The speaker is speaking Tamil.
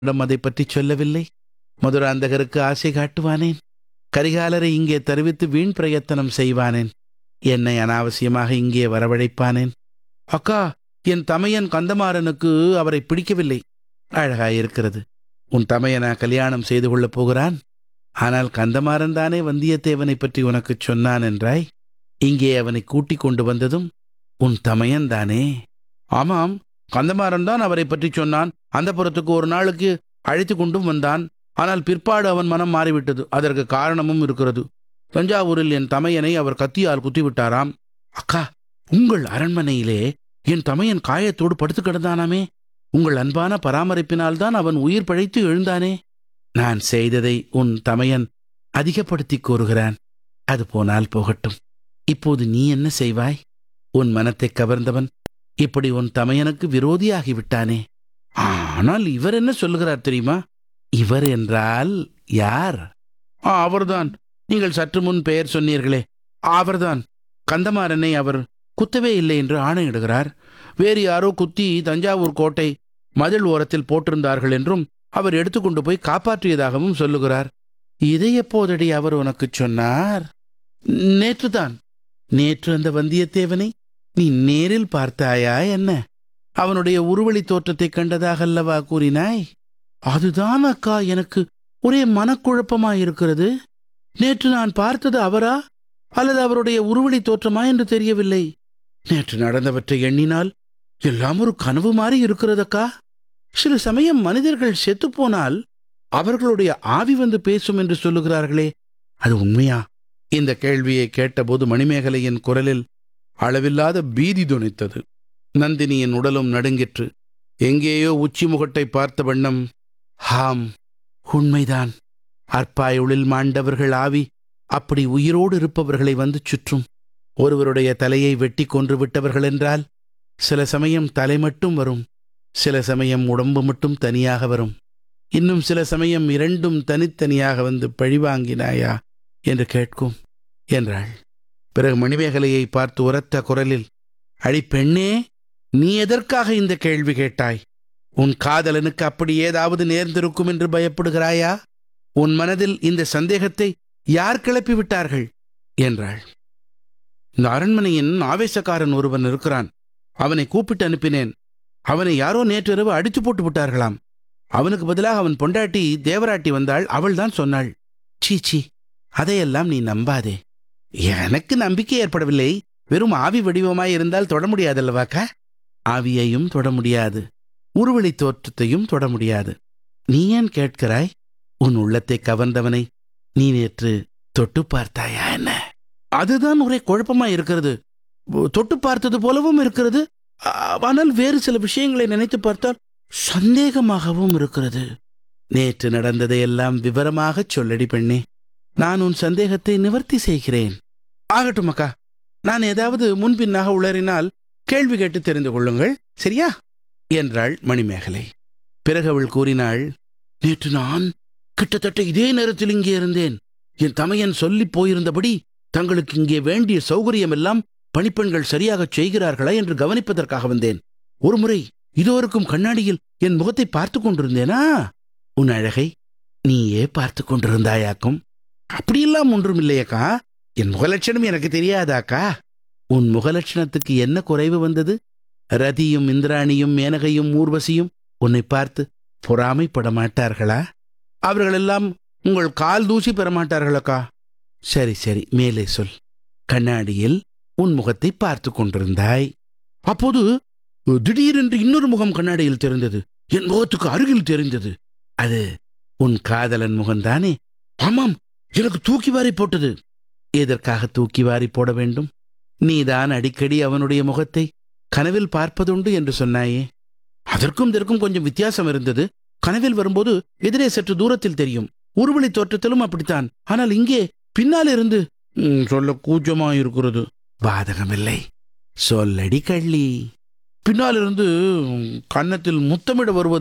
இடம் அதை பற்றி சொல்லவில்லை மதுராந்தகருக்கு ஆசை காட்டுவானேன் கரிகாலரை இங்கே தருவித்து வீண் பிரயத்தனம் செய்வானேன் என்னை அனாவசியமாக இங்கே வரவழைப்பானேன் அக்கா என் தமையன் கந்தமாறனுக்கு அவரை பிடிக்கவில்லை அழகாயிருக்கிறது உன் தமையனா கல்யாணம் செய்து கொள்ளப் போகிறான் ஆனால் கந்தமாறன் தானே வந்தியத்தேவனை பற்றி உனக்குச் சொன்னான் என்றாய் இங்கே அவனை கூட்டிக் கொண்டு வந்ததும் உன் தமையன் தானே ஆமாம் கந்தமாறன் தான் அவரை பற்றி சொன்னான் அந்த புறத்துக்கு ஒரு நாளுக்கு அழைத்து கொண்டும் வந்தான் ஆனால் பிற்பாடு அவன் மனம் மாறிவிட்டது அதற்கு காரணமும் இருக்கிறது தஞ்சாவூரில் என் தமையனை அவர் கத்தியால் குத்திவிட்டாராம் அக்கா உங்கள் அரண்மனையிலே என் தமையன் காயத்தோடு படுத்து கிடந்தானாமே உங்கள் அன்பான பராமரிப்பினால்தான் அவன் உயிர் பழைத்து எழுந்தானே நான் செய்ததை உன் தமையன் அதிகப்படுத்திக் கூறுகிறான் அது போனால் போகட்டும் இப்போது நீ என்ன செய்வாய் உன் மனத்தைக் கவர்ந்தவன் இப்படி உன் தமையனுக்கு விரோதியாகி விட்டானே ஆனால் இவர் என்ன சொல்லுகிறார் தெரியுமா இவர் என்றால் யார் ஆ, அவர்தான் நீங்கள் சற்று முன் பெயர் சொன்னீர்களே அவர்தான் கந்தமாறனை அவர் குத்தவே இல்லை என்று ஆணையிடுகிறார் வேறு யாரோ குத்தி தஞ்சாவூர் கோட்டை மதில் ஓரத்தில் போட்டிருந்தார்கள் என்றும் அவர் எடுத்துக்கொண்டு போய் காப்பாற்றியதாகவும் சொல்லுகிறார் இதை எப்போதடி அவர் உனக்குச் சொன்னார் நேற்றுதான் நேற்று அந்த வந்தியத்தேவனை நீ நேரில் பார்த்தாயா என்ன அவனுடைய உருவழி தோற்றத்தைக் கண்டதாகல்லவா கூறினாய் அதுதான் அக்கா எனக்கு ஒரே மனக்குழப்பமாயிருக்கிறது நேற்று நான் பார்த்தது அவரா அல்லது அவருடைய உருவழி தோற்றமா என்று தெரியவில்லை நேற்று நடந்தவற்றை எண்ணினால் எல்லாம் ஒரு கனவு மாதிரி இருக்கிறதக்கா சில சமயம் மனிதர்கள் செத்துப்போனால் அவர்களுடைய ஆவி வந்து பேசும் என்று சொல்லுகிறார்களே அது உண்மையா இந்த கேள்வியை கேட்டபோது மணிமேகலையின் குரலில் அளவில்லாத பீதி துணித்தது நந்தினியின் உடலும் நடுங்கிற்று எங்கேயோ உச்சி முகட்டை பார்த்த வண்ணம் ஹாம் உண்மைதான் அற்பாயுளில் மாண்டவர்கள் ஆவி அப்படி உயிரோடு இருப்பவர்களை வந்து சுற்றும் ஒருவருடைய தலையை வெட்டி கொன்று விட்டவர்கள் என்றால் சில சமயம் தலை மட்டும் வரும் சில சமயம் உடம்பு மட்டும் தனியாக வரும் இன்னும் சில சமயம் இரண்டும் தனித்தனியாக வந்து பழிவாங்கினாயா என்று கேட்கும் என்றாள் பிறகு மணிமேகலையை பார்த்து உரத்த குரலில் அடி பெண்ணே நீ எதற்காக இந்த கேள்வி கேட்டாய் உன் காதலனுக்கு அப்படி ஏதாவது நேர்ந்திருக்கும் என்று பயப்படுகிறாயா உன் மனதில் இந்த சந்தேகத்தை யார் கிளப்பி விட்டார்கள் என்றாள் இந்த அரண்மனையின் ஆவேசக்காரன் ஒருவன் இருக்கிறான் அவனை கூப்பிட்டு அனுப்பினேன் அவனை யாரோ நேற்றிரவு அடித்து போட்டு விட்டார்களாம் அவனுக்கு பதிலாக அவன் பொண்டாட்டி தேவராட்டி வந்தாள் அவள்தான் சொன்னாள் சீ சீ அதையெல்லாம் நீ நம்பாதே எனக்கு நம்பிக்கை ஏற்படவில்லை வெறும் ஆவி வடிவமாய் இருந்தால் தொட முடியாதல்லவாக்கா ஆவியையும் தொட முடியாது உருவழி தோற்றத்தையும் தொட முடியாது நீ ஏன் கேட்கிறாய் உன் உள்ளத்தை கவர்ந்தவனை நீ நேற்று தொட்டு பார்த்தாயா என்ன அதுதான் ஒரே குழப்பமா இருக்கிறது தொட்டு பார்த்தது போலவும் இருக்கிறது ஆ- ஆனால் வேறு சில விஷயங்களை நினைத்து பார்த்தால் சந்தேகமாகவும் இருக்கிறது நேற்று நடந்ததையெல்லாம் விவரமாகச் சொல்லடி பெண்ணே நான் உன் சந்தேகத்தை நிவர்த்தி செய்கிறேன் ஆகட்டும் அக்கா நான் ஏதாவது முன்பின்னாக உளறினால் கேள்வி கேட்டு தெரிந்து கொள்ளுங்கள் சரியா என்றாள் மணிமேகலை பிறகு அவள் கூறினாள் நேற்று நான் கிட்டத்தட்ட இதே நேரத்தில் இங்கே இருந்தேன் என் தமையன் சொல்லிப் போயிருந்தபடி தங்களுக்கு இங்கே வேண்டிய சௌகரியம் எல்லாம் பணிப்பெண்கள் சரியாகச் செய்கிறார்களா என்று கவனிப்பதற்காக வந்தேன் ஒருமுறை இதோ இருக்கும் கண்ணாடியில் என் முகத்தை பார்த்து கொண்டிருந்தேனா உன் அழகை நீயே பார்த்து கொண்டிருந்தாயாக்கும் அப்படியெல்லாம் ஒன்றும் இல்லையக்கா என் முகலட்சணம் எனக்கு தெரியாதாக்கா உன் முகலட்சணத்துக்கு என்ன குறைவு வந்தது ரதியும் இந்திராணியும் மேனகையும் ஊர்வசியும் உன்னை பார்த்து பொறாமைப்பட மாட்டார்களா அவர்களெல்லாம் உங்கள் கால் தூசி பெற மாட்டார்களக்கா சரி சரி மேலே சொல் கண்ணாடியில் உன் முகத்தை பார்த்து கொண்டிருந்தாய் அப்போது திடீரென்று இன்னொரு முகம் கண்ணாடியில் தெரிந்தது என் முகத்துக்கு அருகில் தெரிந்தது அது உன் காதலன் முகம்தானே ஆமாம் எனக்கு தூக்கி வாரி போட்டது எதற்காக தூக்கி வாரி போட வேண்டும் நீதான் அடிக்கடி அவனுடைய முகத்தை கனவில் பார்ப்பதுண்டு என்று சொன்னாயே அதற்கும் இதற்கும் கொஞ்சம் வித்தியாசம் இருந்தது கனவில் வரும்போது எதிரே சற்று தூரத்தில் தெரியும் உருவழி தோற்றத்திலும் அப்படித்தான் ஆனால் இங்கே பின்னால் இருந்து ம், சொல்ல கூச்சமா இருக்கிறது பாதகமில்லை சொல்லடி கள்ளி பின்னாலிருந்து கன்னத்தில் முத்தமிட வருவது